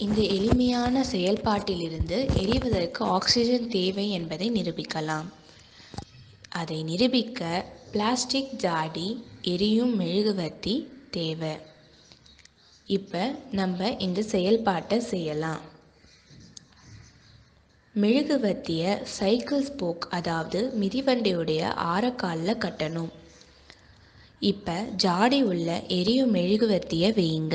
இந்த எளிமையான செயல்பாட்டிலிருந்து எரிவதற்கு ஆக்சிஜன் தேவை என்பதை நிரூபிக்கலாம் அதை நிரூபிக்க பிளாஸ்டிக் ஜாடி எரியும் மெழுகுவர்த்தி தேவை இப்போ நம்ம இந்த செயல்பாட்டை செய்யலாம் மெழுகுவர்த்தியை சைக்கிள் ஸ்போக் அதாவது மிதிவண்டியுடைய ஆரக்காலில் கட்டணும் இப்போ ஜாடி உள்ள எரியும் மெழுகுவர்த்தியை வையுங்க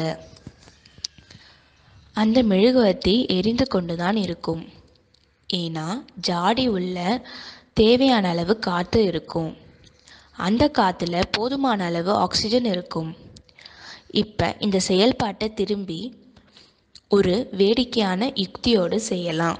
அந்த மெழுகுவர்த்தி எரிந்து கொண்டு தான் இருக்கும் ஏன்னா ஜாடி உள்ள தேவையான அளவு காற்று இருக்கும் அந்த காற்றுல போதுமான அளவு ஆக்சிஜன் இருக்கும் இப்போ இந்த செயல்பாட்டை திரும்பி ஒரு வேடிக்கையான யுக்தியோடு செய்யலாம்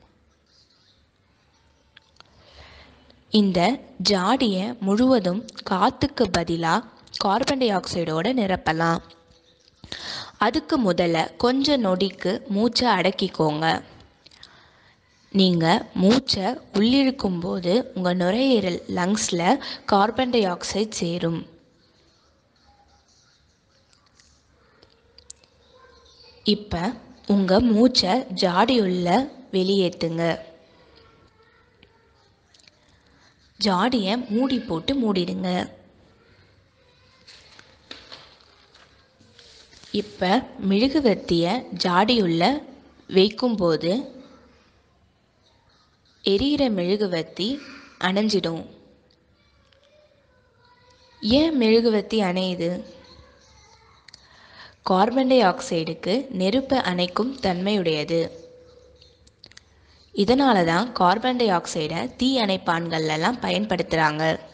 இந்த ஜாடியை முழுவதும் காற்றுக்கு பதிலாக கார்பன் டை ஆக்சைடோடு நிரப்பலாம் அதுக்கு முதல்ல கொஞ்ச நொடிக்கு மூச்சை அடக்கிக்கோங்க நீங்கள் மூச்சை உள்ளிழுக்கும் போது உங்கள் நுரையீரல் லங்ஸில் கார்பன் டை ஆக்சைடு சேரும் இப்போ உங்கள் மூச்சை ஜாடியுள்ள வெளியேற்றுங்க ஜாடியை மூடி போட்டு மூடிடுங்க இப்போ மெழுகுவர்த்தியை ஜாடியுள்ள வைக்கும்போது எரியிற மெழுகுவர்த்தி அணைஞ்சிடும் ஏன் மெழுகுவர்த்தி அணையுது கார்பன் டை ஆக்சைடுக்கு நெருப்பை அணைக்கும் தன்மையுடையது இதனால தான் கார்பன் டை ஆக்சைடை தீ அணைப்பான்கள்லாம் பயன்படுத்துகிறாங்க